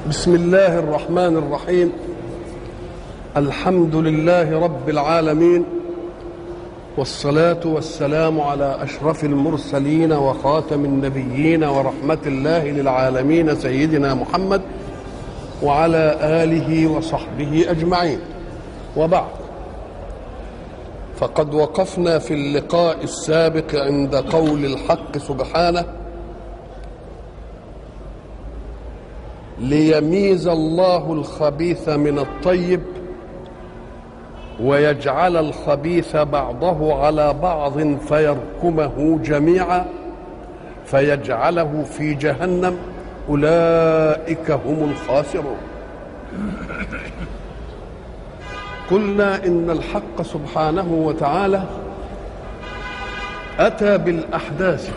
بسم الله الرحمن الرحيم الحمد لله رب العالمين والصلاة والسلام على أشرف المرسلين وخاتم النبيين ورحمة الله للعالمين سيدنا محمد وعلى آله وصحبه أجمعين وبعد فقد وقفنا في اللقاء السابق عند قول الحق سبحانه ليميز الله الخبيث من الطيب ويجعل الخبيث بعضه على بعض فيركمه جميعا فيجعله في جهنم اولئك هم الخاسرون قلنا ان الحق سبحانه وتعالى اتى بالاحداث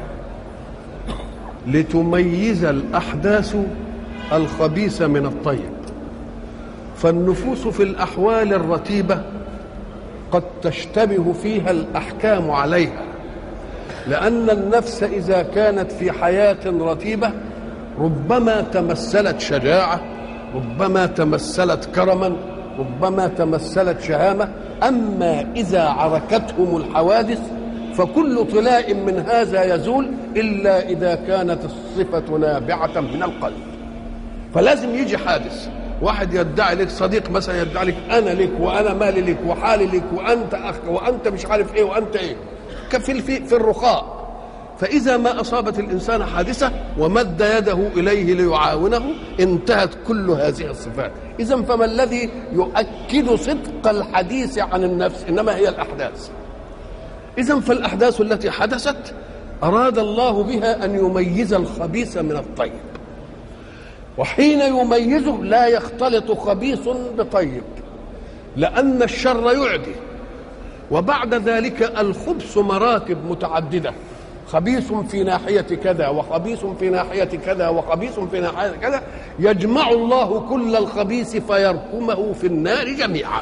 لتميز الاحداث الخبيث من الطيب فالنفوس في الاحوال الرتيبه قد تشتبه فيها الاحكام عليها لان النفس اذا كانت في حياه رتيبه ربما تمثلت شجاعه ربما تمثلت كرما ربما تمثلت شهامه اما اذا عركتهم الحوادث فكل طلاء من هذا يزول الا اذا كانت الصفه نابعه من القلب فلازم يجي حادث واحد يدعي لك صديق مثلا يدعي لك انا لك وانا مالي لك وحالي لك وانت اخ وانت مش عارف ايه وانت ايه في في, في الرخاء فاذا ما اصابت الانسان حادثه ومد يده اليه ليعاونه انتهت كل هذه الصفات اذا فما الذي يؤكد صدق الحديث عن النفس انما هي الاحداث اذا فالاحداث التي حدثت اراد الله بها ان يميز الخبيث من الطيب وحين يميزه لا يختلط خبيث بطيب لأن الشر يعدي وبعد ذلك الخبث مراتب متعددة خبيث في ناحية كذا وخبيث في ناحية كذا وخبيث في ناحية كذا يجمع الله كل الخبيث فيركمه في النار جميعا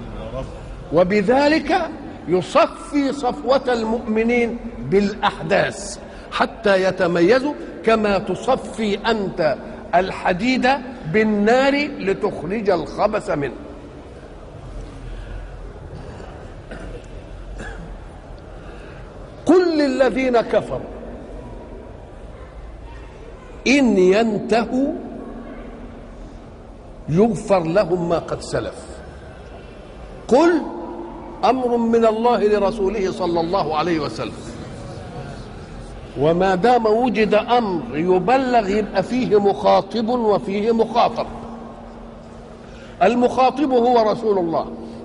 وبذلك يصفي صفوة المؤمنين بالأحداث حتى يتميزوا كما تصفي أنت الحديد بالنار لتخرج الخبث منه قل للذين كفروا إن ينتهوا يغفر لهم ما قد سلف قل أمر من الله لرسوله صلى الله عليه وسلم وما دام وجد امر يبلغ يبقى فيه مخاطب وفيه مخاطب المخاطب هو رسول الله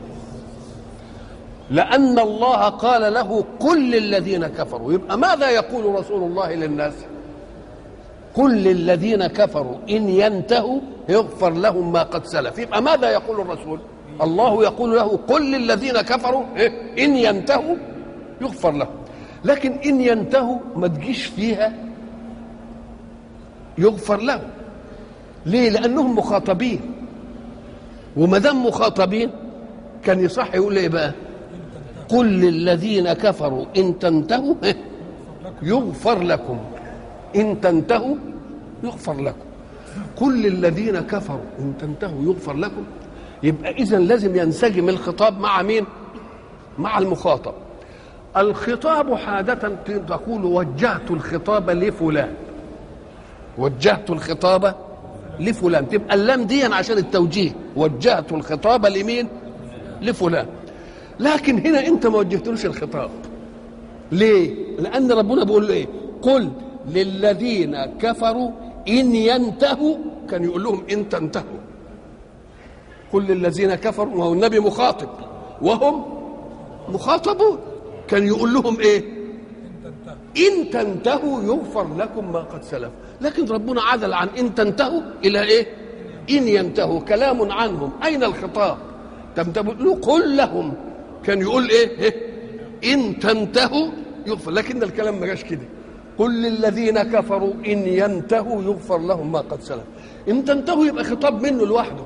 لان الله قال له قل للذين كفروا يبقى ماذا يقول رسول الله للناس قل للذين كفروا ان ينتهوا يغفر لهم ما قد سلف يبقى ماذا يقول الرسول الله يقول له قل للذين كفروا ان ينتهوا يغفر لهم لكن ان ينتهوا ما تجيش فيها يغفر لهم ليه لانهم مخاطبين وما دام مخاطبين كان يصح يقول ايه بقى قل للذين كفروا ان تنتهوا يغفر لكم ان تنتهوا يغفر لكم قل للذين كفروا ان تنتهوا يغفر لكم يبقى اذا لازم ينسجم الخطاب مع مين مع المخاطب الخطاب حادة تقول وجهت الخطاب لفلان وجهت الخطاب لفلان تبقى اللام دي عشان التوجيه وجهت الخطاب لمين لفلان لكن هنا انت ما وجهتلوش الخطاب ليه لان ربنا بيقول له ايه قل للذين كفروا ان ينتهوا كان يقول لهم ان تنتهوا قل للذين كفروا وهو النبي مخاطب وهم مخاطبون كان يقول لهم ايه ان تنتهوا يغفر لكم ما قد سلف لكن ربنا عدل عن ان تنتهوا الى ايه ان ينتهوا كلام عنهم اين الخطاب تقول قل لهم كان يقول ايه, إيه؟ ان تنتهوا يغفر لكن الكلام ما جاش كده قل للذين كفروا ان ينتهوا يغفر لهم ما قد سلف ان تنتهوا يبقى خطاب منه لوحده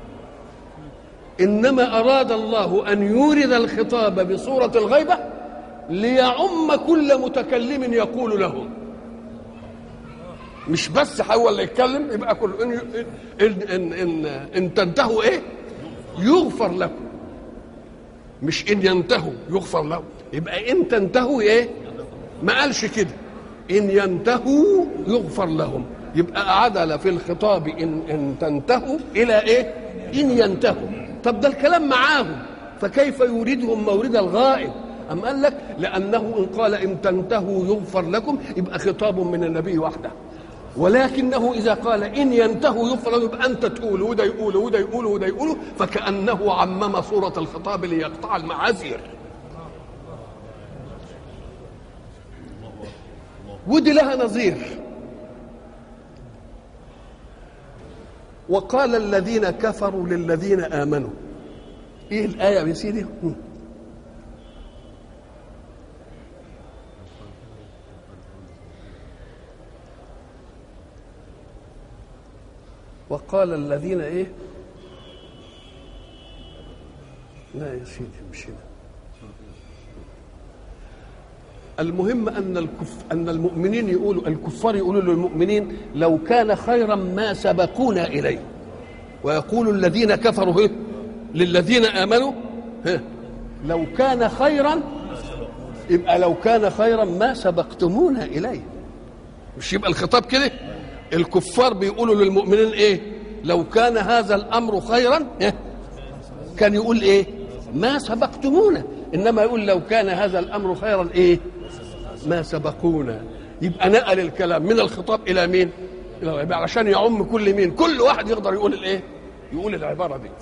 انما اراد الله ان يورد الخطاب بصوره الغيبه ليعم كل متكلم يقول له مش بس هو اللي يتكلم يبقى كل ان ان ان, إن, إن تنتهوا ايه يغفر لكم مش ان ينتهوا يغفر لهم يبقى ان تنتهوا ايه ما قالش كده ان ينتهوا يغفر لهم يبقى عدل في الخطاب ان ان تنتهوا الى ايه ان ينتهوا طب ده الكلام معاهم فكيف يريدهم مورد الغائب أم قال لك لأنه إن قال إن تنتهوا يغفر لكم يبقى خطاب من النبي وحده ولكنه إذا قال إن ينتهوا يغفر لهم يبقى أنت تقول وده يقول وده يقول وده يقول فكأنه عمم صورة الخطاب ليقطع المعاذير ودي لها نظير وقال الذين كفروا للذين آمنوا ايه الآية يا سيدي؟ وقال الذين ايه لا يا سيدي مش هنا المهم ان الكف ان المؤمنين يقولوا الكفار يقولوا للمؤمنين لو كان خيرا ما سبقونا اليه ويقول الذين كفروا إيه؟ للذين امنوا إيه؟ لو كان خيرا يبقى لو كان خيرا ما سبقتمونا اليه مش يبقى الخطاب كده الكفار بيقولوا للمؤمنين ايه لو كان هذا الامر خيرا إيه؟ كان يقول ايه ما سبقتمونا انما يقول لو كان هذا الامر خيرا ايه ما سبقونا يبقى نقل الكلام من الخطاب الى مين الى الغيب علشان يعم كل مين كل واحد يقدر يقول الايه يقول العباره دي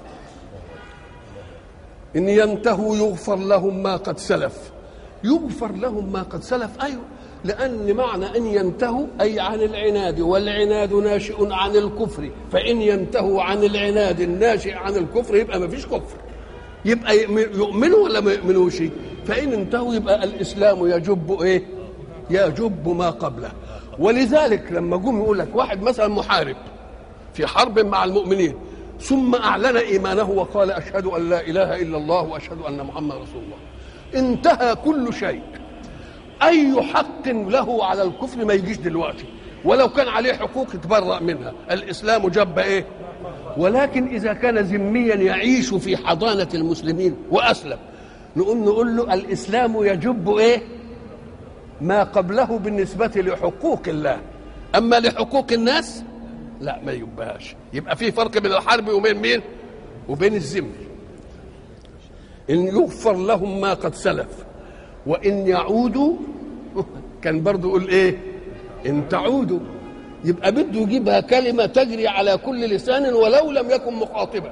ان ينتهوا يغفر لهم ما قد سلف يغفر لهم ما قد سلف ايوه لأن معنى أن ينتهوا أي عن العناد والعناد ناشئ عن الكفر فإن ينتهوا عن العناد الناشئ عن الكفر يبقى ما فيش كفر يبقى يؤمنوا ولا ما يؤمنوش فإن انتهوا يبقى الإسلام يجب إيه يجب ما قبله ولذلك لما جم يقول لك واحد مثلا محارب في حرب مع المؤمنين ثم أعلن إيمانه وقال أشهد أن لا إله إلا الله وأشهد أن محمد رسول الله انتهى كل شيء اي حق له على الكفر ما يجيش دلوقتي ولو كان عليه حقوق يتبرأ منها الاسلام جب ايه ولكن اذا كان ذميا يعيش في حضانه المسلمين واسلم نقول نقول له الاسلام يجب ايه ما قبله بالنسبه لحقوق الله اما لحقوق الناس لا ما يبهاش يبقى في فرق بين الحرب وبين مين وبين الذمي ان يغفر لهم ما قد سلف وان يعودوا كان برضو يقول ايه ان تعودوا يبقى بده يجيبها كلمه تجري على كل لسان ولو لم يكن مخاطبا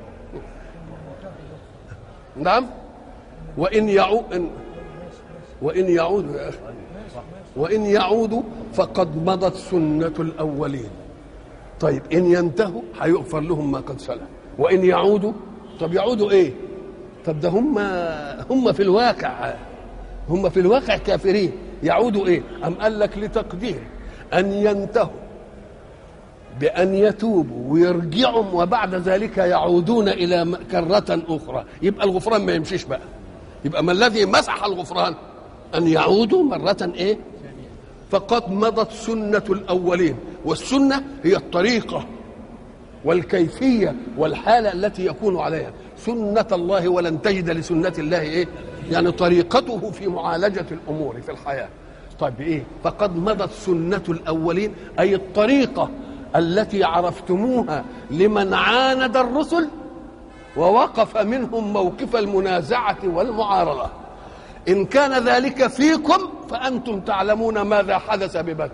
نعم وان يعود وان يعودوا يا اخي وان يعودوا فقد مضت سنه الاولين طيب ان ينتهوا هيغفر لهم ما قد سلف وان يعودوا طب يعودوا ايه طب ده هم هم في الواقع هم في الواقع كافرين يعودوا ايه ام قال لك لتقدير ان ينتهوا بان يتوبوا ويرجعوا وبعد ذلك يعودون الى كره اخرى يبقى الغفران ما يمشيش بقى يبقى ما الذي مسح الغفران ان يعودوا مره ايه فقد مضت سنه الاولين والسنه هي الطريقه والكيفيه والحاله التي يكون عليها سنه الله ولن تجد لسنه الله ايه يعني طريقته في معالجة الأمور في الحياة طيب إيه فقد مضت سنة الأولين أي الطريقة التي عرفتموها لمن عاند الرسل ووقف منهم موقف المنازعة والمعارضة إن كان ذلك فيكم فأنتم تعلمون ماذا حدث ببدر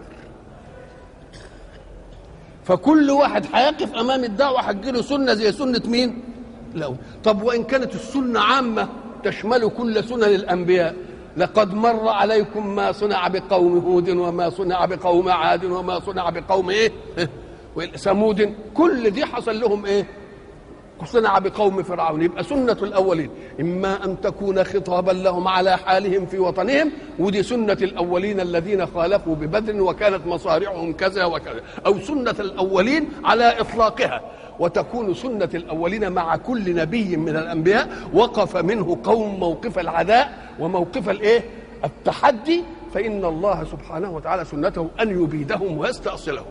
فكل واحد هيقف أمام الدعوة هتجيله سنة زي سنة مين؟ لا طب وإن كانت السنة عامة تشمل كل سنن الانبياء لقد مر عليكم ما صنع بقوم هود وما صنع بقوم عاد وما صنع بقوم ايه ثمود كل دي حصل لهم ايه صنع بقوم فرعون يبقى سنة الأولين إما أن تكون خطابا لهم على حالهم في وطنهم ودي سنة الأولين الذين خالفوا ببدر وكانت مصارعهم كذا وكذا أو سنة الأولين على إطلاقها وتكون سنة الأولين مع كل نبي من الأنبياء وقف منه قوم موقف العداء وموقف الإيه؟ التحدي فإن الله سبحانه وتعالى سنته أن يبيدهم ويستأصلهم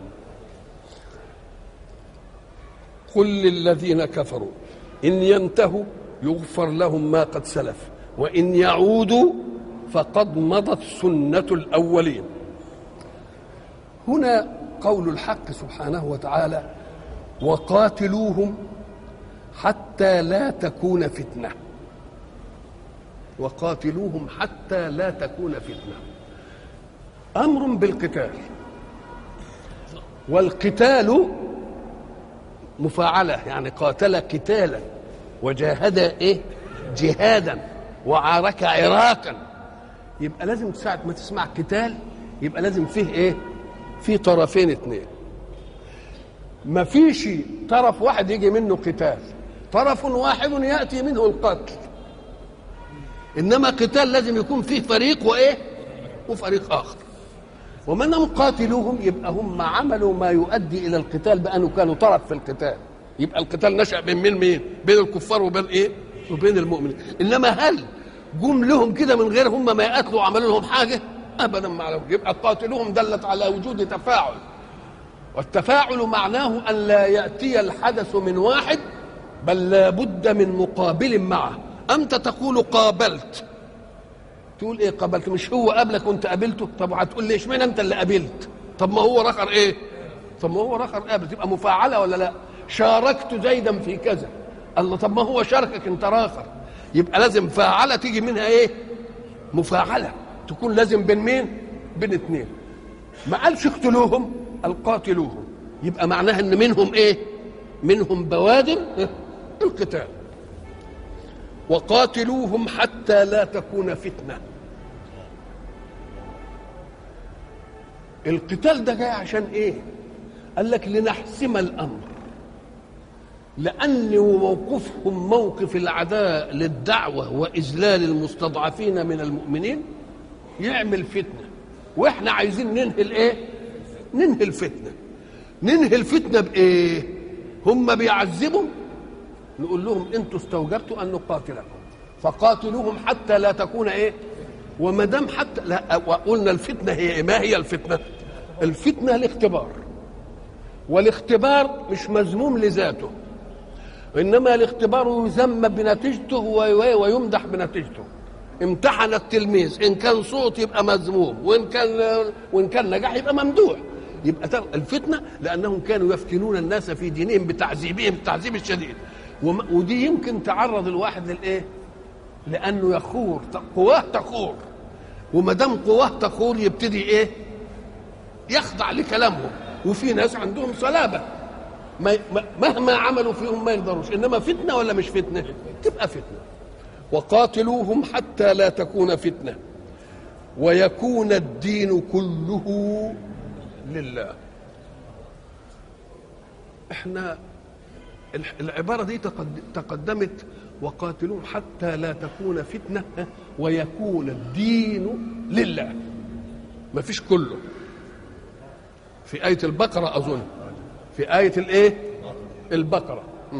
قل للذين كفروا إن ينتهوا يغفر لهم ما قد سلف وإن يعودوا فقد مضت سنة الأولين هنا قول الحق سبحانه وتعالى وقاتلوهم حتى لا تكون فتنه وقاتلوهم حتى لا تكون فتنه امر بالقتال والقتال مفاعله يعني قاتل قتالا وجاهد ايه جهادا وعارك عراكا يبقى لازم ساعه ما تسمع قتال يبقى لازم فيه ايه في طرفين اثنين ما فيش طرف واحد يجي منه قتال طرف واحد ياتي منه القتل انما قتال لازم يكون فيه فريق وايه وفريق اخر ومنهم قاتلوهم يبقى هم عملوا ما يؤدي الى القتال بانه كانوا طرف في القتال يبقى القتال نشا بين مين مين بين الكفار وبين ايه وبين المؤمنين انما هل جم لهم كده من غير هم ما يقتلوا وعملوا لهم حاجه ابدا ما عليهم يبقى قاتلوهم دلت على وجود تفاعل والتفاعل معناه ان لا ياتي الحدث من واحد بل لا بد من مقابل معه انت تقول قابلت تقول ايه قابلت مش هو قبلك وانت قابلته طب هتقول لي اشمعنى انت اللي قابلت طب ما هو رخر ايه طب ما هو رخر قابل تبقى مفاعله ولا لا شاركت زيدا في كذا الله طب ما هو شاركك انت راخر يبقى لازم فاعله تيجي منها ايه مفاعله تكون لازم بين مين بين اثنين ما قالش اقتلوهم قال قاتلوهم يبقى معناها ان منهم ايه منهم بوادر القتال وقاتلوهم حتى لا تكون فتنه القتال ده جاي عشان ايه قال لك لنحسم الامر لأن موقفهم موقف العداء للدعوة وإذلال المستضعفين من المؤمنين يعمل فتنة وإحنا عايزين ننهي الإيه؟ ننهي الفتنة ننهي الفتنة بإيه؟ هم بيعذبوا نقول لهم أنتوا استوجبتوا أن نقاتلكم فقاتلوهم حتى لا تكون إيه؟ وما دام حتى لا وقلنا الفتنة هي إيه؟ ما هي الفتنة؟ الفتنة الاختبار والاختبار مش مذموم لذاته انما الاختبار يذم بنتيجته ويمدح بنتيجته امتحن التلميذ ان كان صوت يبقى مذموم وان كان وان كان نجاح يبقى ممدوح يبقى الفتنه لانهم كانوا يفتنون الناس في دينهم بتعذيبهم التعذيب الشديد ودي يمكن تعرض الواحد للايه؟ لانه يخور قواه تخور وما دام قواه تخور يبتدي ايه؟ يخضع لكلامهم وفي ناس عندهم صلابه مهما عملوا فيهم ما يقدروش انما فتنه ولا مش فتنه تبقى فتنه وقاتلوهم حتى لا تكون فتنه ويكون الدين كله لله احنا العبارة دي تقدمت وقاتلوهم حتى لا تكون فتنة ويكون الدين لله ما فيش كله في آية البقرة أظن في آية الإيه؟ البقرة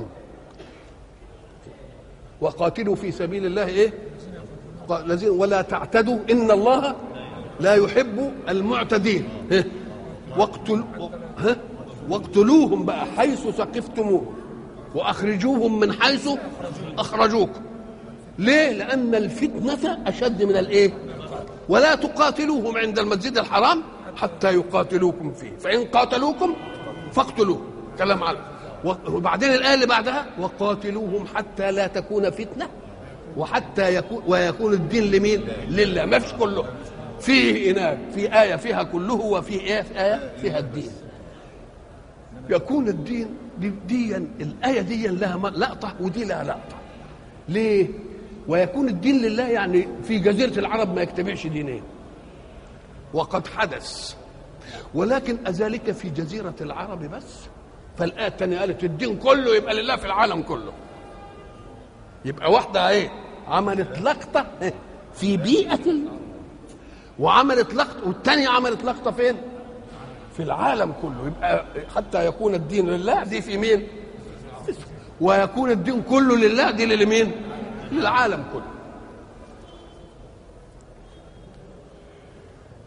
وقاتلوا في سبيل الله إيه؟ الذين ولا تعتدوا إن الله لا يحب المعتدين واقتل ها؟ واقتلوهم بقى حيث ثقفتموهم واخرجوهم من حيث اخرجوكم ليه لان الفتنه اشد من الايه ولا تقاتلوهم عند المسجد الحرام حتى يقاتلوكم فيه فان قاتلوكم فاقتلوه كلام على وبعدين الآية اللي بعدها وقاتلوهم حتى لا تكون فتنة وحتى يكون ويكون الدين لمين؟ لله ما فيش كله فيه هناك في آية فيها كله وفي آية في آية فيها الدين يكون الدين دي, دي الآية دي لها لقطة ودي لها لقطة ليه؟ ويكون الدين لله يعني في جزيرة العرب ما يجتمعش دينين وقد حدث ولكن أذلك في جزيرة العرب بس فالآية الثانية قالت الدين كله يبقى لله في العالم كله يبقى واحدة ايه عملت لقطة في بيئة وعملت لقطة والثانية عملت لقطة فين؟ في العالم كله يبقى حتى يكون الدين لله دي في مين؟ ويكون الدين كله لله دي لمين؟ للعالم كله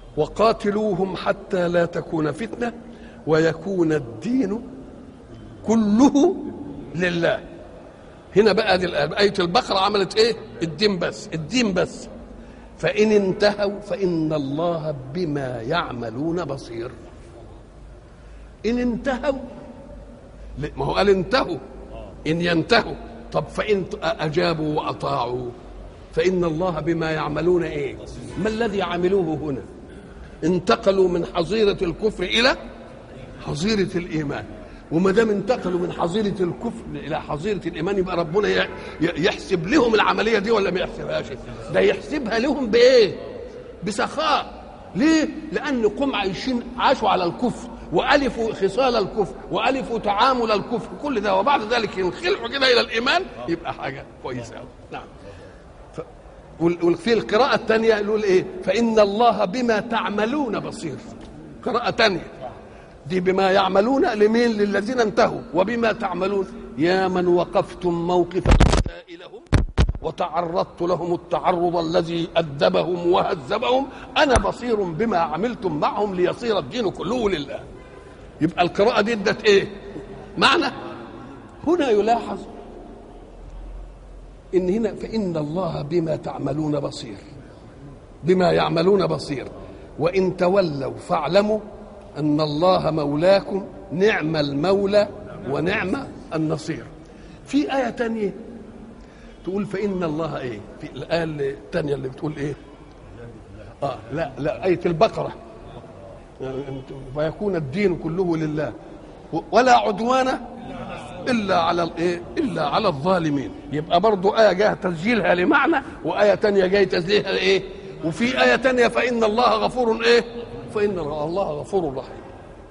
وقاتلوهم حتى لا تكون فتنه ويكون الدين كله لله هنا بقى دي آية البقرة عملت إيه؟ الدين بس الدين بس فإن انتهوا فإن الله بما يعملون بصير إن انتهوا ما هو قال انتهوا إن ينتهوا طب فإن أجابوا وأطاعوا فإن الله بما يعملون إيه ما الذي عملوه هنا انتقلوا من حظيرة الكفر إلى حظيرة الإيمان وما دام انتقلوا من حظيرة الكفر إلى حظيرة الإيمان يبقى ربنا يحسب لهم العملية دي ولا ما يحسبهاش؟ ده يحسبها لهم بإيه؟ بسخاء ليه؟ لأن قوم عايشين عاشوا على الكفر وألفوا خصال الكفر وألفوا تعامل الكفر كل ده وبعد ذلك ينخلعوا كده إلى الإيمان يبقى حاجة كويسة أوي نعم ف... وفي القراءة الثانية يقول إيه؟ فإن الله بما تعملون بصير قراءة ثانية دي بما يعملون لمين للذين انتهوا وبما تعملون يا من وقفتم موقف الأعداء لهم وتعرضت لهم التعرض الذي أدبهم وهذبهم أنا بصير بما عملتم معهم ليصير الدين كله لله يبقى القراءة دي ادت ايه معنى هنا يلاحظ ان هنا فإن الله بما تعملون بصير بما يعملون بصير وإن تولوا فاعلموا أن الله مولاكم نعم المولى ونعم النصير في آية تانية تقول فإن الله إيه في الآية الثانية اللي بتقول إيه آه لا لا آية البقرة فيكون الدين كله لله ولا عدوان إلا على الإيه إلا على الظالمين يبقى برضو آية جاء تسجيلها لمعنى وآية تانية جاي تسجيلها لإيه وفي آية تانية فإن الله غفور إيه فإن الله غفور رحيم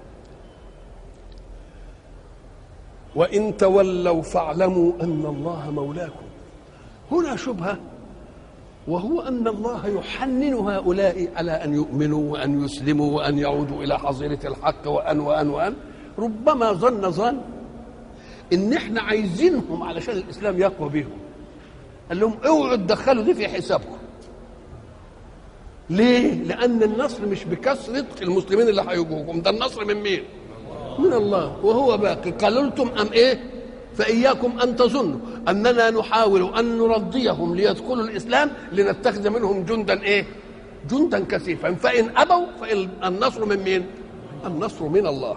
وإن تولوا فاعلموا أن الله مولاكم هنا شبهة وهو أن الله يحنن هؤلاء على أن يؤمنوا وأن يسلموا وأن يعودوا إلى حظيرة الحق وأن وأن وأن ربما ظن ظن إن إحنا عايزينهم علشان الإسلام يقوى بهم قال لهم اوعوا تدخلوا دي في حسابكم ليه؟ لأن النصر مش بكثرة المسلمين اللي هيجوكم ده النصر من مين؟ من الله وهو باقي قللتم أم إيه؟ فإياكم أن تظنوا أننا نحاول أن نرضيهم ليدخلوا الإسلام لنتخذ منهم جندا إيه؟ جندا كثيفا فإن أبوا فإن النصر من مين؟ النصر من الله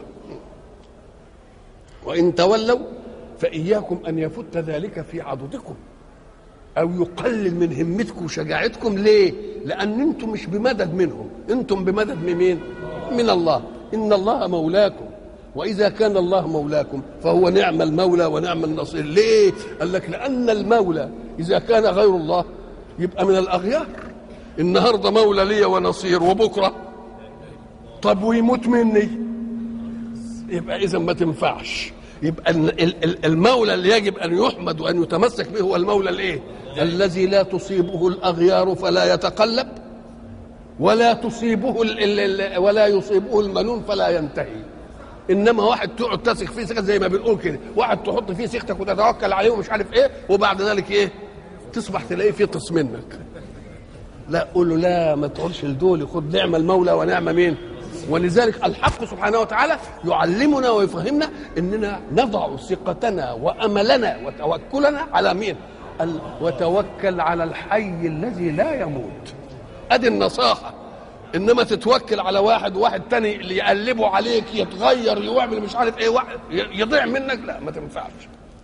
وإن تولوا فإياكم أن يفت ذلك في عضدكم أو يقلل من همتكم وشجاعتكم ليه؟ لأن أنتم مش بمدد منهم أنتم بمدد من مين؟ من الله إن الله مولاكم وإذا كان الله مولاكم فهو نعم المولى ونعم النصير ليه؟ قال لك لأن المولى إذا كان غير الله يبقى من الأغيار النهارده مولى لي ونصير وبكرة طب ويموت مني يبقى إذا ما تنفعش يبقى المولى اللي يجب أن يحمد وأن يتمسك به هو المولى الإيه؟ الذي لا تصيبه الأغيار فلا يتقلب ولا تصيبه ولا يصيبه المنون فلا ينتهي انما واحد تقعد تثق فيه ثقه زي ما بنقول كده واحد تحط فيه ثقتك وتتوكل عليه ومش عارف ايه وبعد ذلك ايه تصبح تلاقيه فيطس منك لا قول له لا ما تقولش لدول خد نعم المولى ونعم مين ولذلك الحق سبحانه وتعالى يعلمنا ويفهمنا اننا نضع ثقتنا واملنا وتوكلنا على مين وتوكل على الحي الذي لا يموت ادي النصاحه انما تتوكل على واحد وواحد تاني اللي يقلبه عليك يتغير يعمل مش عارف ايه واحد يضيع منك لا ما تنفعش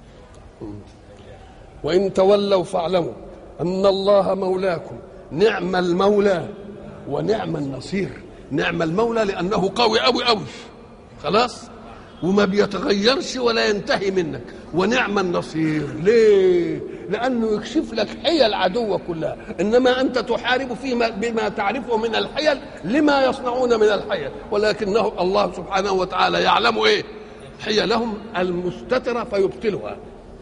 وان تولوا فاعلموا ان الله مولاكم نعم المولى ونعم النصير نعم المولى لانه قوي قوي قوي خلاص وما بيتغيرش ولا ينتهي منك ونعم النصير ليه لانه يكشف لك حيل العدو كلها انما انت تحارب فيما بما تعرفه من الحيل لما يصنعون من الحيل ولكنه الله سبحانه وتعالى يعلم ايه حيلهم المستتره فيبطلها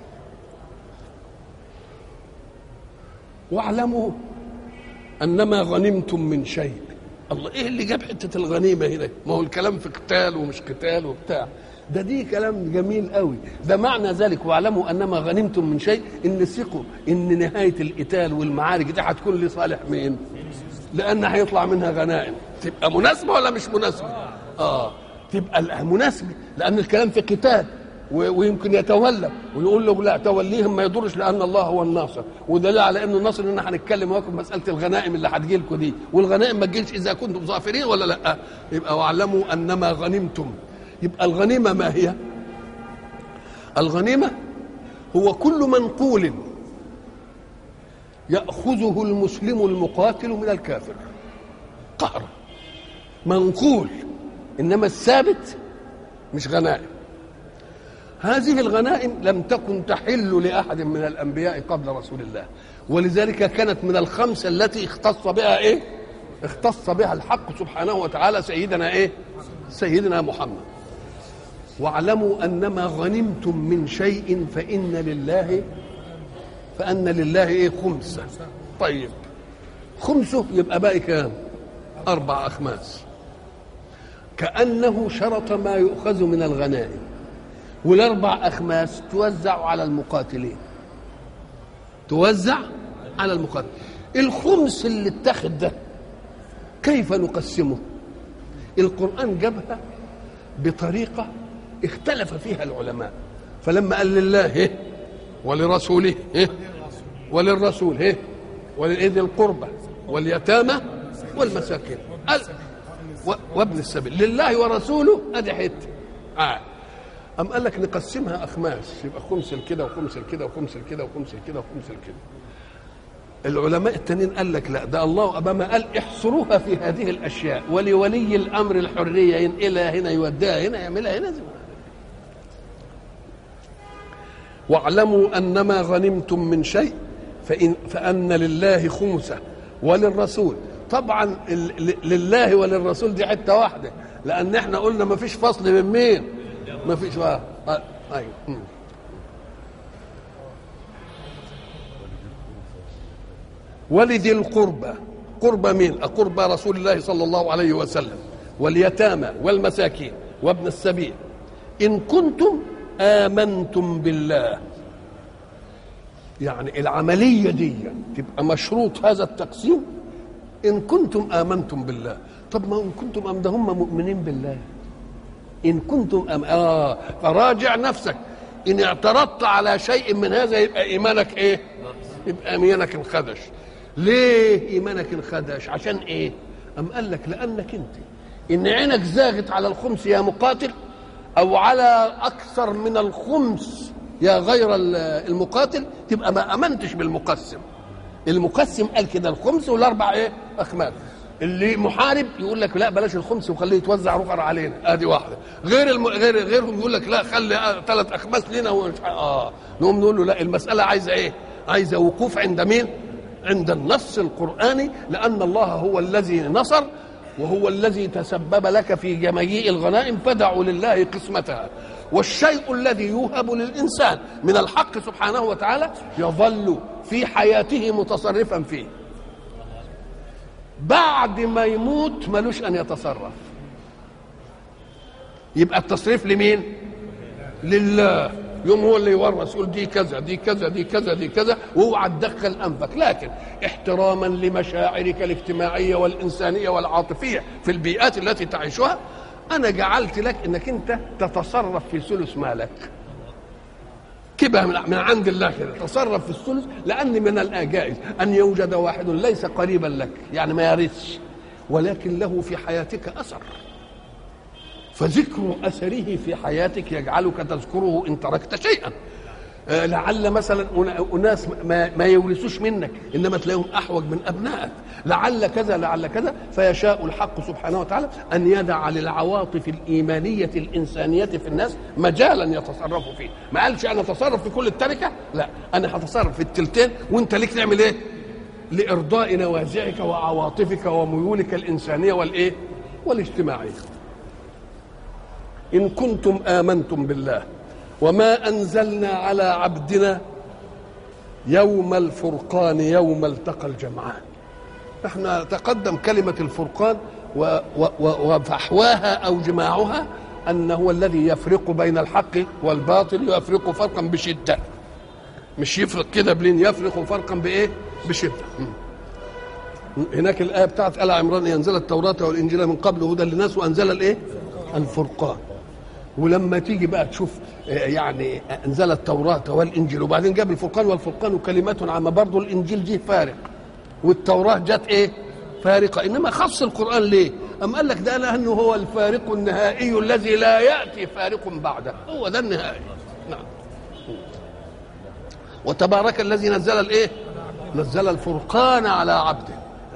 واعلموا انما غنمتم من شيء الله ايه اللي جاب حته الغنيمه هنا ما هو الكلام في قتال ومش قتال وبتاع ده دي كلام جميل قوي ده معنى ذلك واعلموا انما غنمتم من شيء ان ثقوا ان نهايه القتال والمعارك دي هتكون لصالح مين لان هيطلع منها غنائم تبقى مناسبه ولا مش مناسبه اه تبقى مناسبه لان الكلام في قتال ويمكن يتولى ويقول له لا توليهم ما يضرش لان الله هو الناصر ودليل على انه الناصر ان هنتكلم معاكم مساله الغنائم اللي هتجي لكم دي والغنائم ما تجيش اذا كنتم ظافرين ولا لا يبقى واعلموا انما غنمتم يبقى الغنيمه ما هي؟ الغنيمه هو كل منقول ياخذه المسلم المقاتل من الكافر قهرا منقول انما الثابت مش غنائم هذه الغنائم لم تكن تحل لاحد من الانبياء قبل رسول الله ولذلك كانت من الخمسه التي اختص بها ايه اختص بها الحق سبحانه وتعالى سيدنا ايه سيدنا محمد واعلموا انما غنمتم من شيء فان لله فان لله ايه خمسه طيب خمسه يبقى باقي كام اربع اخماس كانه شرط ما يؤخذ من الغنائم والاربع اخماس توزع على المقاتلين توزع على المقاتل الخمس اللي اتخذ ده كيف نقسمه القران جابها بطريقه اختلف فيها العلماء فلما قال لله إيه؟ ولرسوله إيه؟ وللرسول إيه؟ ولذي القربى واليتامى والمساكين قال وابن السبيل لله ورسوله ادي حته آه. أم قال لك نقسمها أخماس يبقى خمس كده وخمس كده وخمس كده وخمس كده وخمس كده العلماء التانيين قال لك لا ده الله أبما قال احصروها في هذه الأشياء ولولي الأمر الحرية ينقلها هنا يوديها هنا يعملها هنا زي واعلموا أنما غنمتم من شيء فإن فأن لله خمسة وللرسول طبعا لله وللرسول دي حته واحده لان احنا قلنا ما فيش فصل بين مين ما فيش آه. آه. ايوه ولذي القربى قربى مين قربى رسول الله صلى الله عليه وسلم واليتامى والمساكين وابن السبيل ان كنتم امنتم بالله يعني العمليه دي تبقى مشروط هذا التقسيم ان كنتم امنتم بالله طب ما ان كنتم أم ده هم مؤمنين بالله ان كنتم أم اه فراجع نفسك ان اعترضت على شيء من هذا يبقى ايمانك ايه يبقى ايمانك انخدش ليه ايمانك انخدش عشان ايه ام قال لك لانك انت ان عينك زاغت على الخمس يا مقاتل او على اكثر من الخمس يا غير المقاتل تبقى ما امنتش بالمقسم المقسم قال كده الخمس والاربع ايه اخماس اللي محارب يقول لك لا بلاش الخمس وخليه يتوزع رقر علينا ادي واحده غير الم... غير غيرهم يقول لك لا خلي ثلاث اخماس لنا ومش اه نقوم نقول له لا المساله عايزه ايه عايزه وقوف عند مين عند النص القراني لان الله هو الذي نصر وهو الذي تسبب لك في جميع الغنائم فدعوا لله قسمتها والشيء الذي يوهب للانسان من الحق سبحانه وتعالى يظل في حياته متصرفا فيه بعد ما يموت ملوش ان يتصرف يبقى التصريف لمين لله يوم هو اللي يورث يقول دي كذا دي كذا دي كذا دي كذا واوعى تدخل انفك لكن احتراما لمشاعرك الاجتماعيه والانسانيه والعاطفيه في البيئات التي تعيشها انا جعلت لك انك انت تتصرف في ثلث مالك كده من عند الله كده تصرف في الثلث لان من الجائز ان يوجد واحد ليس قريبا لك يعني ما يرثش ولكن له في حياتك اثر فذكر اثره في حياتك يجعلك تذكره ان تركت شيئا لعل مثلا اناس ما, ما يورثوش منك انما تلاقيهم احوج من ابنائك لعل كذا لعل كذا فيشاء الحق سبحانه وتعالى ان يدع للعواطف الايمانيه الانسانيه في الناس مجالا يتصرفوا فيه ما قالش انا اتصرف في كل التركه لا انا هتصرف في التلتين وانت ليك تعمل ايه لارضاء نوازعك وعواطفك وميولك الانسانيه والايه والاجتماعيه ان كنتم امنتم بالله وما انزلنا على عبدنا يوم الفرقان يوم التقى الجمعان احنا تقدم كلمة الفرقان وفحواها أو جماعها أنه هو الذي يفرق بين الحق والباطل يفرق فرقا بشدة مش يفرق كده بلين يفرق فرقا بإيه بشدة هناك الايه بتاعت ال عمران انزل التوراه والانجيل من قبل هدى للناس وانزل الايه الفرقان ولما تيجي بقى تشوف يعني انزل التوراه والانجيل وبعدين جاب الفرقان والفرقان كلمات عامه برضه الانجيل جه فارق والتوراه جت ايه فارقه انما خص القران ليه ام قال لك ده لانه هو الفارق النهائي الذي لا ياتي فارق بعده هو ده النهائي نعم وتبارك الذي نزل الايه نزل الفرقان على عبده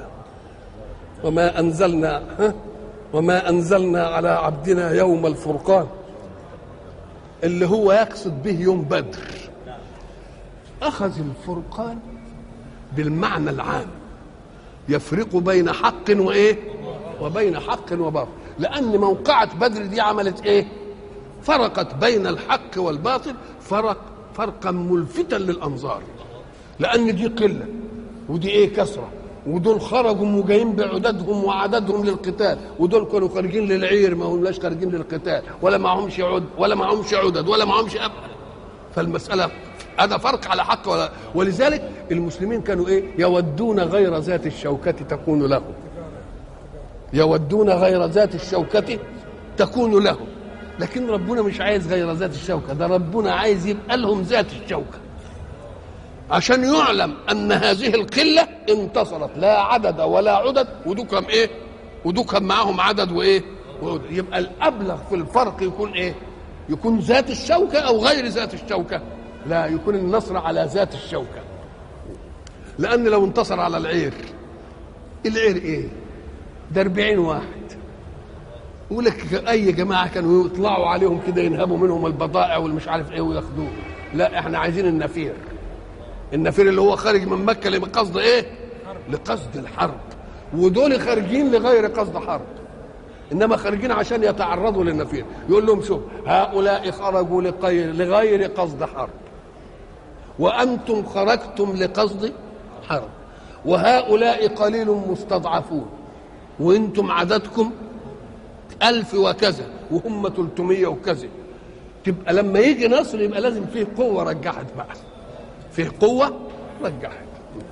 وما انزلنا وما انزلنا على عبدنا يوم الفرقان اللي هو يقصد به يوم بدر اخذ الفرقان بالمعنى العام يفرق بين حق وايه وبين حق وباطل لان موقعه بدر دي عملت ايه فرقت بين الحق والباطل فرق فرقا ملفتا للانظار لان دي قله ودي ايه كثره ودول خرجوا وجايين بعددهم وعددهم للقتال ودول كانوا خارجين للعير ما هملاش خارجين للقتال ولا معهمش عد ولا معهمش عدد ولا معهمش أب فالمساله هذا فرق على حق ولا ولذلك المسلمين كانوا ايه يودون غير ذات الشوكة تكون لهم يودون غير ذات الشوكة تكون لهم لكن ربنا مش عايز غير ذات الشوكة ده ربنا عايز يبقى لهم ذات الشوكة عشان يعلم ان هذه القله انتصرت لا عدد ولا عدد ودوكم ايه ودوكم معاهم عدد وايه وعدد. يبقى الابلغ في الفرق يكون ايه يكون ذات الشوكه او غير ذات الشوكه لا يكون النصر على ذات الشوكه لان لو انتصر على العير العير ايه ده 40 واحد يقول لك اي جماعه كانوا يطلعوا عليهم كده ينهبوا منهم البضائع والمش عارف ايه وياخدوه لا احنا عايزين النفير النفير اللي هو خارج من مكه لقصد ايه لقصد الحرب ودول خارجين لغير قصد حرب انما خارجين عشان يتعرضوا للنفير يقول لهم شوف هؤلاء خرجوا لغير لغير قصد حرب وانتم خرجتم لقصد حرب وهؤلاء قليل مستضعفون وانتم عددكم ألف وكذا وهم 300 وكذا تبقى لما يجي نصر يبقى لازم فيه قوة رجحت بقى فيه قوة رجحت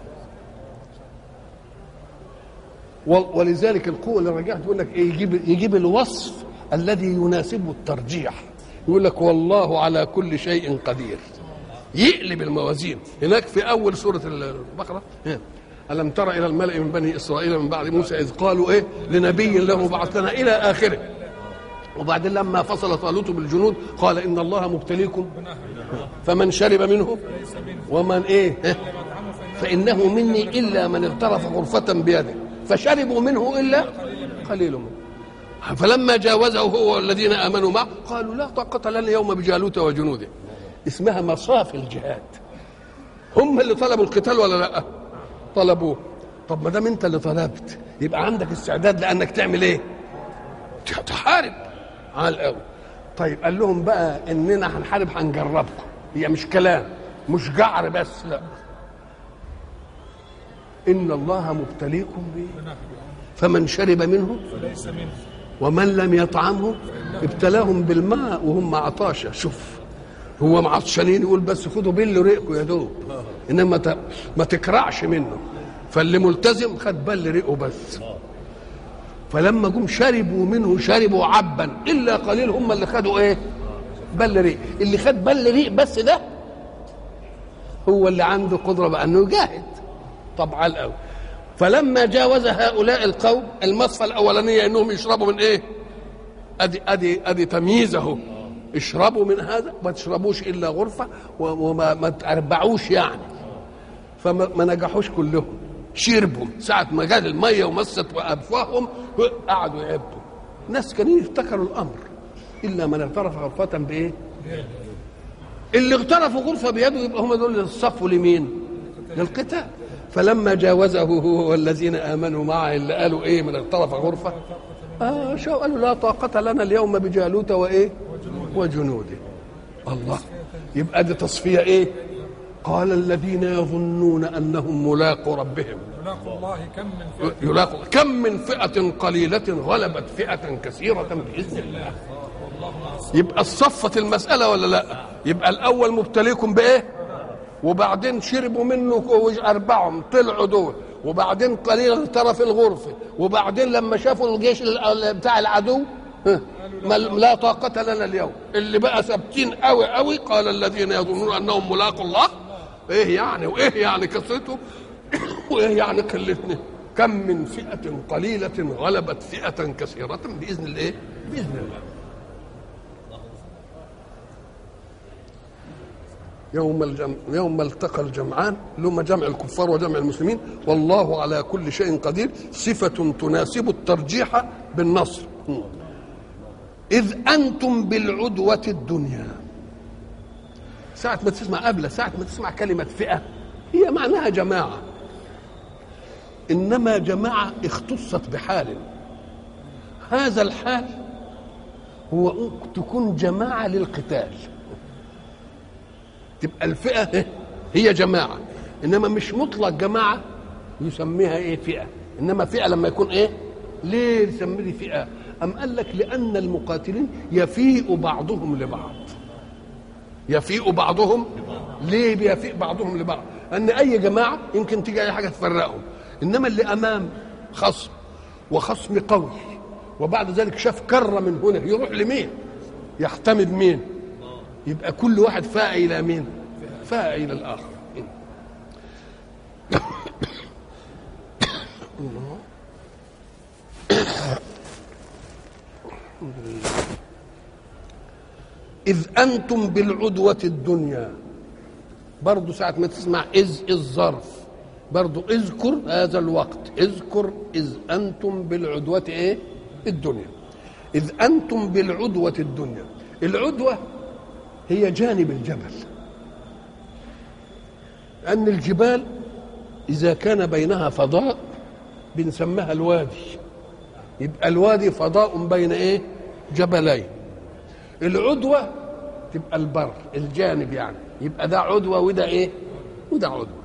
ولذلك القوة اللي رجحت يقول لك إيه يجيب يجيب الوصف الذي يناسبه الترجيح يقول لك والله على كل شيء قدير يقلب الموازين هناك في أول سورة البقرة ألم تر إلى الملأ من بني إسرائيل من بعد موسى إذ قالوا إيه لنبي له بعث لنا إلى آخره وبعدين لما فصل طالوت بالجنود قال إن الله مبتليكم فمن شرب منه ومن إيه فإنه مني إلا من اغترف غرفة بيده فشربوا منه إلا قليل منه فلما جاوزه هو والذين آمنوا معه قالوا لا طاقة لنا اليوم بجالوت وجنوده اسمها مصاف الجهاد هم اللي طلبوا القتال ولا لا طلبوه طب ما دام انت اللي طلبت يبقى عندك استعداد لانك تعمل ايه تحارب عال قوي طيب قال لهم بقى اننا هنحارب هنجربكم هي مش كلام مش جعر بس لا ان الله مبتليكم به فمن شرب منه ومن لم يطعمه ابتلاهم بالماء وهم عطاشة شوف هو معطشانين يقول بس خدوا بل ريقكم يا دوب انما ما تكرعش منه فاللي ملتزم خد بل ريقه بس فلما جم شربوا منه شربوا عبا الا قليل هم اللي خدوا ايه بل ريق اللي خد بل ريق بس ده هو اللي عنده قدره بقى انه يجاهد طبعا قوي فلما جاوز هؤلاء القوم المصفى الاولانيه انهم يشربوا من ايه ادي ادي ادي تمييز اهو اشربوا من هذا ما تشربوش الا غرفه وما ما تربعوش يعني فما نجحوش كلهم شربوا ساعة ما جال المية ومست وأفواههم قعدوا يعبوا ناس كانوا يفتكروا الأمر إلا من اغترف غرفة بإيه؟ اللي اغترفوا غرفة بيده يبقى هم دول الصفوا لمين؟ للقتال فلما جاوزه هو والذين آمنوا معه اللي قالوا إيه من اغترف غرفة آه شو قالوا لا طاقة لنا اليوم بجالوت وإيه؟ وجنوده الله يبقى دي تصفية إيه؟ قال الذين يظنون انهم ملاقوا ربهم يلاقوا الله كم من فئة يلاقوا كم من فئة قليلة غلبت فئة كثيرة بإذن الله يبقى صفت المسألة ولا لا يبقى الأول مبتليكم بإيه وبعدين شربوا منه أربعهم طلعوا دول وبعدين قليلا ترى في الغرفة وبعدين لما شافوا الجيش ال- بتاع العدو ها، ما- لا طاقة لنا اليوم اللي بقى ثابتين قوي قوي قال الذين يظنون انهم ملاقوا الله ايه يعني وايه يعني قصته وايه يعني قلتنا كم من فئة قليلة غلبت فئة كثيرة بإذن الله بإذن الله يوم الجمع يوم التقى الجمعان لما جمع الكفار وجمع المسلمين والله على كل شيء قدير صفة تناسب الترجيح بالنصر إذ أنتم بالعدوة الدنيا ساعة ما تسمع قبل ساعة ما تسمع كلمة فئة هي معناها جماعة إنما جماعة اختصت بحال هذا الحال هو أن تكون جماعة للقتال تبقى الفئة هي جماعة إنما مش مطلق جماعة يسميها إيه فئة إنما فئة لما يكون إيه ليه يسمي لي فئة أم قال لك لأن المقاتلين يفيء بعضهم لبعض يفيء بعضهم ليه بيفيء بعضهم لبعض أن أي جماعة يمكن تيجي أي حاجة تفرقهم إنما اللي أمام خصم وخصم قوي وبعد ذلك شاف كرة من هنا يروح لمين يحتمي بمين يبقى كل واحد فاء الى مين فاء الى الاخر الله. إذ أنتم بالعدوة الدنيا برضو ساعة ما تسمع إذ الظرف برضو اذكر هذا الوقت اذكر إذ أنتم بالعدوة إيه الدنيا إذ أنتم بالعدوة الدنيا العدوة هي جانب الجبل أن الجبال إذا كان بينها فضاء بنسميها الوادي يبقى الوادي فضاء بين إيه جبلين العدوة تبقى البر الجانب يعني يبقى ده عدوة وده إيه وده عدوة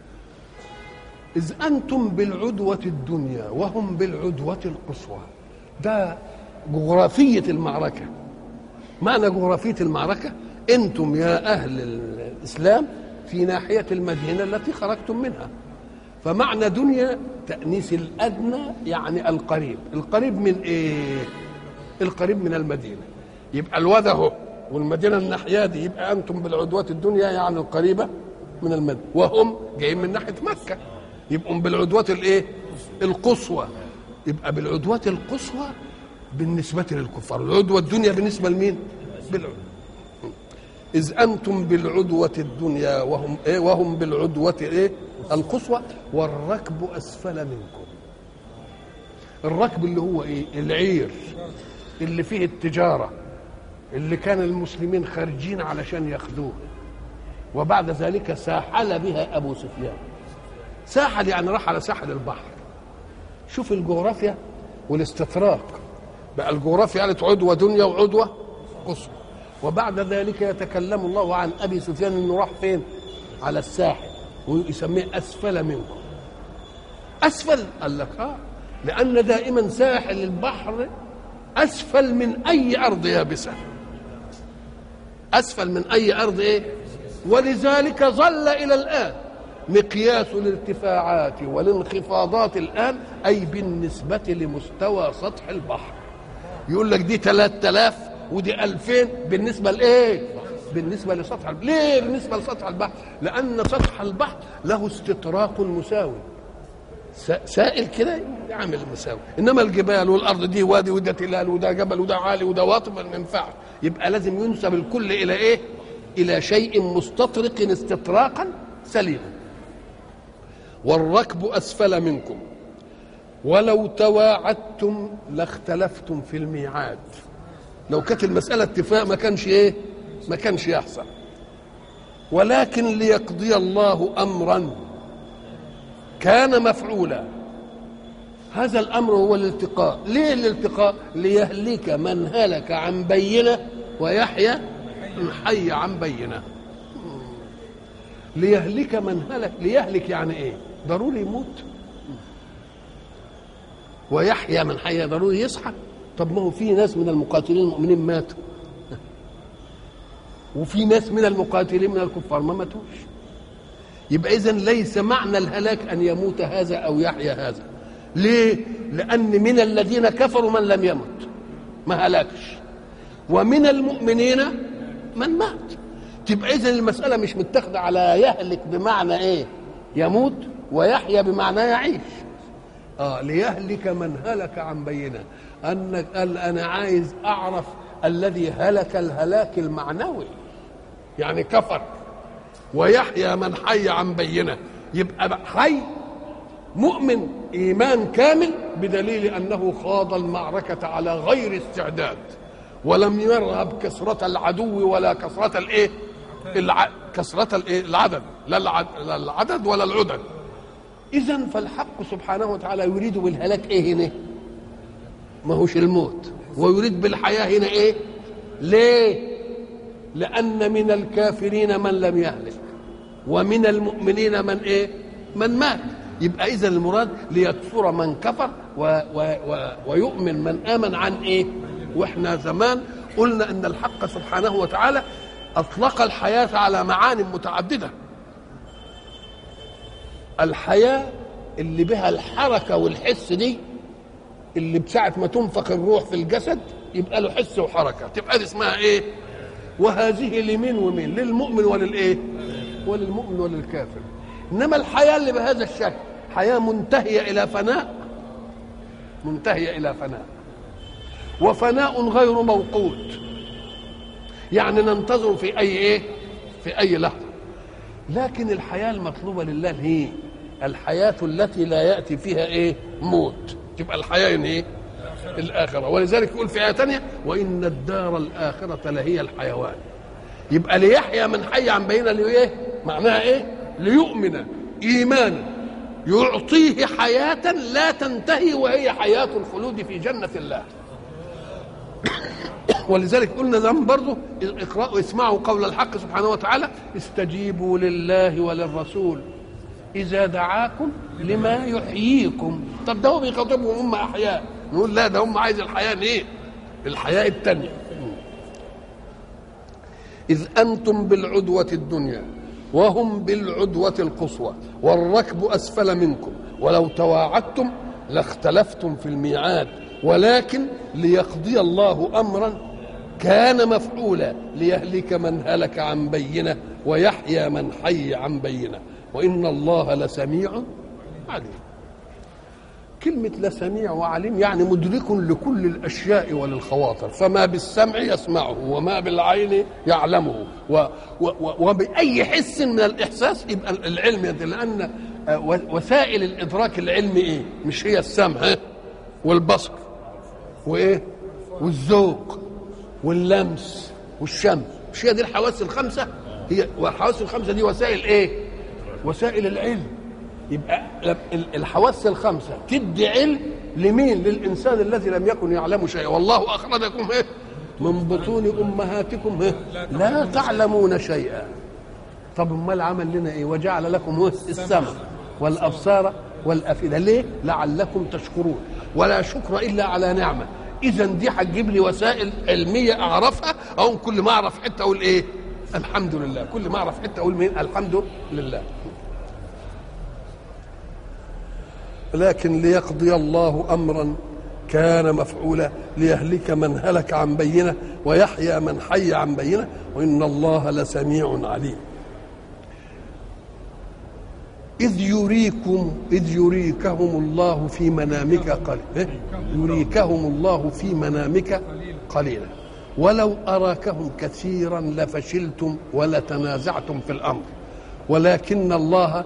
إذ أنتم بالعدوة الدنيا وهم بالعدوة القصوى ده جغرافية المعركة معنى جغرافية المعركة أنتم يا أهل الإسلام في ناحية المدينة التي خرجتم منها فمعنى دنيا تأنيس الأدنى يعني القريب القريب من إيه القريب من المدينة يبقى الواد اهو والمدينة الناحية دي يبقى أنتم بالعدوة الدنيا يعني القريبة من المدينة وهم جايين من ناحية مكة يبقوا بالعدوة الإيه القصوى يبقى بالعدوة القصوى بالنسبة للكفار العدوة الدنيا بالنسبة لمين بالعدوة إذ أنتم بالعدوة الدنيا وهم إيه وهم بالعدوة إيه القصوى والركب أسفل منكم الركب اللي هو إيه العير اللي فيه التجارة اللي كان المسلمين خارجين علشان ياخدوه وبعد ذلك ساحل بها أبو سفيان ساحل يعني راح على ساحل البحر شوف الجغرافيا والاستطراق بقى الجغرافيا قالت عدوة دنيا وعدوة قصوى وبعد ذلك يتكلم الله عن ابي سفيان انه راح فين على الساحل ويسميه اسفل منكم اسفل قال لك اه لان دائما ساحل البحر اسفل من اي ارض يابسه اسفل من اي ارض ايه ولذلك ظل الى الان مقياس الارتفاعات والانخفاضات الان اي بالنسبه لمستوى سطح البحر يقول لك دي 3000 ودي 2000 بالنسبه لايه؟ بالنسبه لسطح البحر، ليه بالنسبه لسطح البحر؟ لان سطح البحر له استطراق مساوي. سائل كده يعمل مساوي، انما الجبال والارض دي وادي وده تلال وده جبل وده عالي وده واطي ما ينفعش، يبقى لازم ينسب الكل الى ايه؟ الى شيء مستطرق استطراقا سليما. والركب اسفل منكم ولو تواعدتم لاختلفتم في الميعاد لو كانت المسألة اتفاق ما كانش ايه ما كانش يحصل ولكن ليقضي الله أمرا كان مفعولا هذا الأمر هو الالتقاء ليه الالتقاء ليهلك من هلك عن بينة ويحيى من حي عن بينة ليهلك من هلك ليهلك يعني ايه ضروري يموت ويحيى من حي ضروري يصحى طب ما هو في ناس من المقاتلين المؤمنين ماتوا وفي ناس من المقاتلين من الكفار ما ماتوش يبقى اذا ليس معنى الهلاك ان يموت هذا او يحيا هذا ليه لان من الذين كفروا من لم يمت ما هلكش ومن المؤمنين من مات تبقى اذا المساله مش متاخده على يهلك بمعنى ايه يموت ويحيا بمعنى يعيش اه ليهلك من هلك عن بينه انك قال انا عايز اعرف الذي هلك الهلاك المعنوي يعني كفر ويحيى من حي عن بينه يبقى حي مؤمن ايمان كامل بدليل انه خاض المعركه على غير استعداد ولم يرهب كثره العدو ولا كثره الايه الع... كثره الايه العدد لا العد... لا العدد ولا العدد اذا فالحق سبحانه وتعالى يريد بالهلاك ايه هنا ما هوش الموت ويريد بالحياه هنا ايه ليه لان من الكافرين من لم يهلك ومن المؤمنين من ايه من مات يبقى اذا المراد ليكفر من كفر و و و ويؤمن من امن عن ايه واحنا زمان قلنا ان الحق سبحانه وتعالى اطلق الحياه على معان متعدده الحياه اللي بها الحركه والحس دي اللي بساعه ما تنفخ الروح في الجسد يبقى له حس وحركه تبقى دي اسمها ايه وهذه لمين ومين للمؤمن وللايه وللمؤمن وللكافر انما الحياه اللي بهذا الشكل حياه منتهيه الى فناء منتهيه الى فناء وفناء غير موقوت يعني ننتظر في اي ايه في اي لحظه لكن الحياه المطلوبه لله هي الحياه التي لا ياتي فيها ايه موت تبقى الحياه ايه الاخره ولذلك يقول في ايه ثانيه وان الدار الاخره لهي الحيوان يبقى ليحيى من حي عن بينه ليه معناها ايه ليؤمن ايمانا يعطيه حياه لا تنتهي وهي حياه الخلود في جنه الله ولذلك قلنا زمان برضه اقرأوا اسمعوا قول الحق سبحانه وتعالى استجيبوا لله وللرسول إذا دعاكم لما يحييكم طب ده هو بيخاطبهم هم أحياء نقول لا ده هم عايز الحياة إيه الحياة التانية إذ أنتم بالعدوة الدنيا وهم بالعدوة القصوى والركب أسفل منكم ولو تواعدتم لاختلفتم في الميعاد ولكن ليقضي الله أمرا كان مفعولا ليهلك من هلك عن بينه ويحيى من حي عن بينه وإن الله لسميع عليم كلمة لسميع وعليم يعني مدرك لكل الأشياء وللخواطر فما بالسمع يسمعه وما بالعين يعلمه و و و وبأي حس من الإحساس يبقى العلم يدل لأن وسائل الإدراك العلمي إيه مش هي السمع والبصر وإيه والذوق واللمس والشم مش هي دي الحواس الخمسة هي والحواس الخمسة دي وسائل إيه وسائل العلم يبقى الحواس الخمسة تدي علم لمين للإنسان الذي لم يكن يعلم شيئا والله أخرجكم إيه من بطون أمهاتكم إيه لا تعلمون شيئا طب امال عمل لنا ايه وجعل لكم السمع والابصار والافئده ليه لعلكم تشكرون ولا شكر الا على نعمه اذا دي هتجيب لي وسائل علميه اعرفها او كل ما اعرف حته اقول ايه الحمد لله كل ما اعرف حته اقول مين الحمد لله لكن ليقضي الله امرا كان مفعولا ليهلك من هلك عن بينه ويحيى من حي عن بينه وان الله لسميع عليم إذ يريكم إذ يريكهم الله في منامك قليلا يريكهم الله في منامك قليلا ولو أراكهم كثيرا لفشلتم ولتنازعتم في الأمر ولكن الله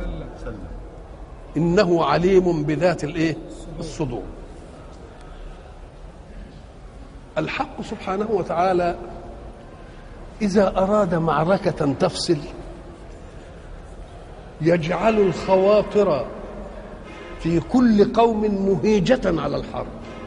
إنه عليم بذات الإيه الصدور الحق سبحانه وتعالى إذا أراد معركة تفصل يجعل الخواطر في كل قوم مهيجة على الحرب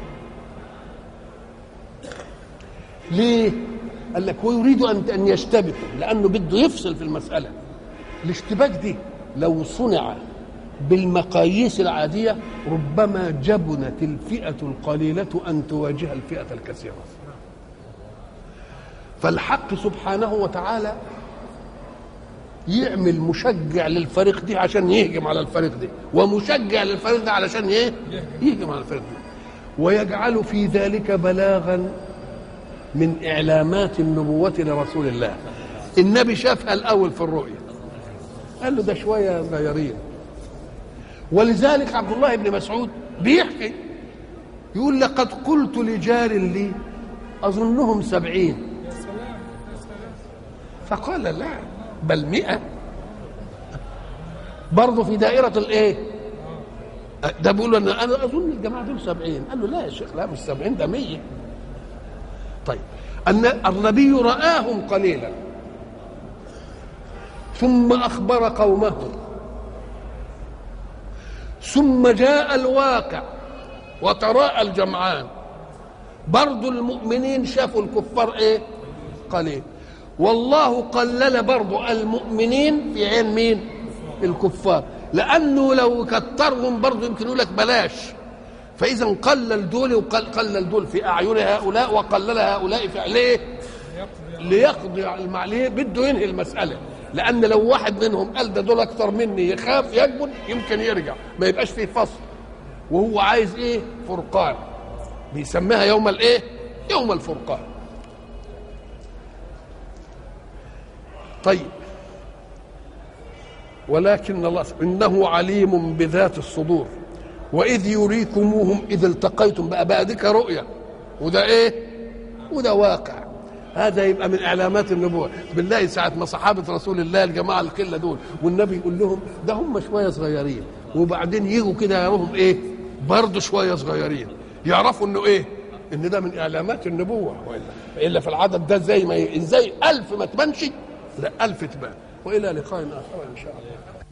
ليه؟ قال لك ويريد أن أن يشتبكوا لأنه بده يفصل في المسألة الاشتباك دي لو صنع بالمقاييس العادية ربما جبنت الفئة القليلة أن تواجه الفئة الكثيرة فالحق سبحانه وتعالى يعمل مشجع للفريق دي عشان يهجم على الفريق دي ومشجع للفريق ده علشان ايه يهجم على الفريق دي ويجعل في ذلك بلاغا من اعلامات النبوة لرسول الله النبي شافها الاول في الرؤيا قال له ده شويه صغيرين ولذلك عبد الله بن مسعود بيحكي يقول لقد قلت لجار لي أظنهم سبعين فقال لا بل مئة برضه في دائرة الايه ده بيقول انا انا اظن الجماعه دول سبعين قال له لا يا شيخ لا مش سبعين ده مية طيب ان النبي راهم قليلا ثم اخبر قومه ثم جاء الواقع وتراءى الجمعان برضو المؤمنين شافوا الكفار ايه قليل والله قلل برضو المؤمنين في عين مين الكفار لانه لو كترهم برضو يمكن يقول لك بلاش فاذا قلل دول وقلل دول في اعين هؤلاء وقلل هؤلاء في ليه ليقضي على المعليه بده ينهي المساله لان لو واحد منهم قال ده دول اكتر مني يخاف يجبن يمكن يرجع ما يبقاش فيه فصل وهو عايز ايه فرقان بيسميها يوم الايه يوم الفرقان طيب ولكن الله انه عليم بذات الصدور واذ يريكموهم اذ التقيتم بقى بقى ديك رؤيه وده ايه وده واقع هذا يبقى من اعلامات النبوه بالله ساعه ما صحابه رسول الله الجماعه القله دول والنبي يقول لهم ده هم شويه صغيرين وبعدين يجوا كده يراهم ايه برضه شويه صغيرين يعرفوا انه ايه ان ده من اعلامات النبوه والا الا في العدد ده زي ما ازاي ألف ما تبانش لا ألف تبان والى لقاء اخر ان شاء الله